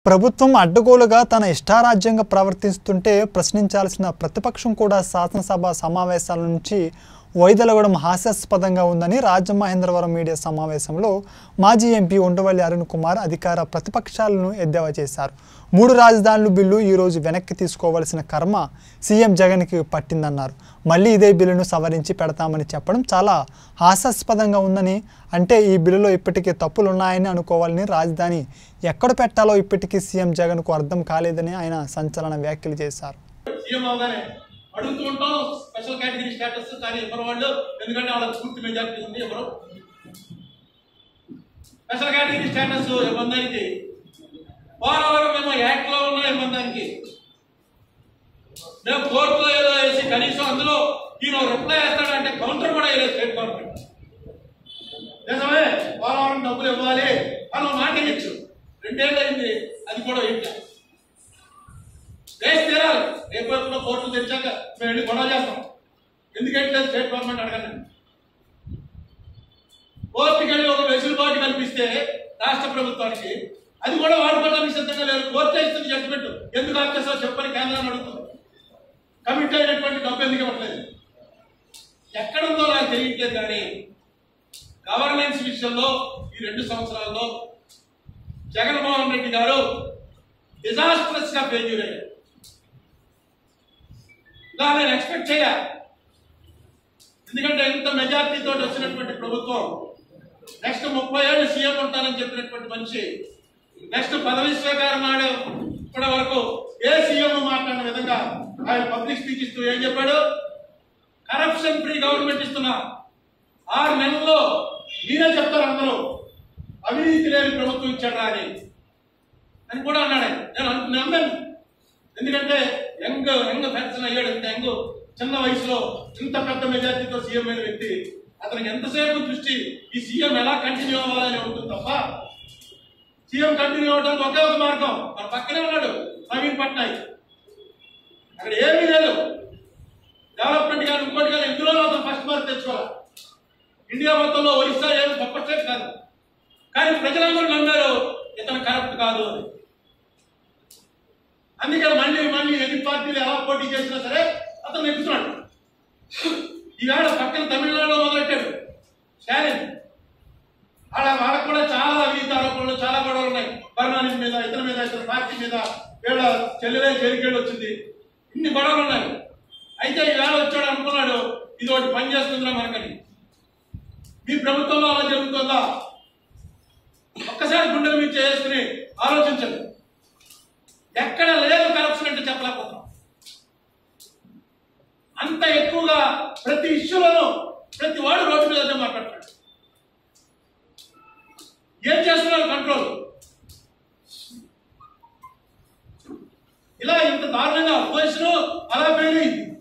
ప్రభుత్వం అడ్డగోలుగా తన ఇష్టారాజ్యంగా ప్రవర్తిస్తుంటే ప్రశ్నించాల్సిన ప్రతిపక్షం కూడా శాసనసభ సమావేశాల నుంచి వైదొలగడం హాస్యాస్పదంగా ఉందని రాజమహేంద్రవరం మీడియా సమావేశంలో మాజీ ఎంపీ ఉండవల్లి అరుణ్ కుమార్ అధికార ప్రతిపక్షాలను ఎద్దేవా చేశారు మూడు రాజధానులు బిల్లు ఈరోజు వెనక్కి తీసుకోవాల్సిన కర్మ సీఎం జగన్కి పట్టిందన్నారు మళ్ళీ ఇదే బిల్లును సవరించి పెడతామని చెప్పడం చాలా హాస్యాస్పదంగా ఉందని అంటే ఈ బిల్లులో ఇప్పటికే తప్పులు ఉన్నాయని అనుకోవాలని రాజధాని ఎక్కడ పెట్టాలో ఇప్పటికీ సీఎం జగన్కు అర్థం కాలేదని ఆయన సంచలన వ్యాఖ్యలు చేశారు సీఎం అవగానే అడుగుతూ ఉంటాం స్పెషల్ కేటగిరీ స్టేటస్ కానీ ఎవరు వాళ్ళు ఎందుకంటే వాళ్ళకి పూర్తి మెజారిటీ ఉంది ఎవరు స్పెషల్ కేటగిరీ స్టేటస్ ఇవ్వడానికి పోలవరం మేము యాక్ట్ లో ఉన్న ఇవ్వడానికి మేము కోర్టులో ఏదో వేసి కనీసం అందులో ఈయన రిప్లై వేస్తాడంటే కౌంటర్ కూడా వేయలేదు స్టేట్ గవర్నమెంట్ నిజమే పోలవరం డబ్బులు ఇవ్వాలి అని మాట ఇచ్చు రెండేళ్ళు అయింది అది కూడా ఏంటి వేసి తీరాలి రేపు ఎప్పుడో కోర్టులు తెచ్చాక మేము వెళ్ళి గొడవ చేస్తాం ఎందుకంటే స్టేట్ గవర్నమెంట్ అడగండి కోర్టుకి వెళ్ళి ఒక వెసులుబాటు కల్పిస్తే రాష్ట్ర ప్రభుత్వానికి అది కూడా వాడుకోవడానికి సిద్ధంగా లేదు కోర్టు ఇస్తుంది జడ్జిమెంట్ ఎందుకు ఆపేసావు చెప్పని కేంద్రాన్ని అడుగుతుంది కమిట్ అయినటువంటి డబ్బు ఎందుకు ఇవ్వట్లేదు ఎక్కడుందో నాకు తెలియట్లేదు కానీ గవర్నెన్స్ విషయంలో ఈ రెండు సంవత్సరాల్లో జగన్మోహన్ రెడ్డి గారు డిజాస్ట్రస్ గా ఫెయిల్యూర్ అయ్యారు ఇలా నేను ఎక్స్పెక్ట్ చేయ ఎందుకంటే ఎంత మెజార్టీ తోటి వచ్చినటువంటి ప్రభుత్వం నెక్స్ట్ ముప్పై ఏళ్ళు సీఎం ఉంటానని చెప్పినటువంటి మనిషి నెక్స్ట్ పదవి స్వీకారం నాడు ఇప్పటి వరకు ఏ సీఎం మాట్లాడిన విధంగా ఆయన పబ్లిక్ స్పీచ్ ఇస్తూ ఏం చెప్పాడు కరప్షన్ ఫ్రీ గవర్నమెంట్ ఇస్తున్నా ఆరు నెలల్లో మీరే చెప్తారు అందరూ అవినీతి లేని ప్రభుత్వం ఇచ్చాడు అని అని కూడా అన్నాడు ఆయన. నేను అను- నమ్మాను ఎందుకంటే యంగ్ యంగ్ ఫ్యాక్షన్ అయ్యాడు ఇంత యంగ్ చిన్న వయసులో ఇంత పెద్ద మెజార్టీతో సీఎం అయిన వ్యక్తి అతనికి ఎంతసేపు దృష్టి ఈ సీఎం ఎలా కంటిన్యూ అవ్వాలని ఉంటుంది తప్ప సీఎం కంటిన్యూ అవ్వడానికి ఒకే ఒక మార్గం మన పక్కనే ఉన్నాడు నవీన్ పట్నాయక్ అక్కడ ఏమీ లేదు డెవలప్మెంట్ కానీ ఇంకోటి కానీ ఎందులో అతను ఫస్ట్ మార్క్ తెచ్చుకోవాలి ఇండియా మొత్తంలో ఒరిస్సా ఏమి గొప్ప స్టేట్ కాదు కానీ ప్రజలందరూ నమ్మారు ఇతను కరప్ట్ కాదు అని అందుకని మళ్ళీ మళ్ళీ ఎన్ని పార్టీలు ఎలా పోటీ చేసినా సరే అతను నెగ్గుతున్నాడు ఈవేళ పక్కన తమిళనాడులో మొదలెట్టాడు స్టాలిన్ ఆడ వాళ్ళకు కూడా చాలా అవినీతి ఆరోపణలు చాలా గొడవలు ఉన్నాయి బర్మానిస్ మీద ఇతని మీద ఇతని పార్టీ మీద వీళ్ళ చెల్లెలే జైలుకెళ్ళి వచ్చింది ఇన్ని గొడవలు ఉన్నాయి అయితే ఈవేళ వచ్చాడు అనుకున్నాడు ఇది ఒకటి పని చేస్తుందిరా మనకని మీ ప్రభుత్వంలో అలా జరుగుతుందా ఒక్కసారి గుండెల మీద చేసుకుని ఆలోచించండి ఎక్కడ లేదు కరప్షన్ అంటే చెప్పలేకపోతున్నాం అంత ఎక్కువగా ప్రతి ఇష్యూలోనూ ప్రతి వాడు రోడ్డు మీద అదే మాట్లాడతాడు ఏం చేస్తున్నారు కంట్రోల్ ఇలా ఇంత దారుణంగా అపోజిషన్ అలా ఫెయిల్ అయింది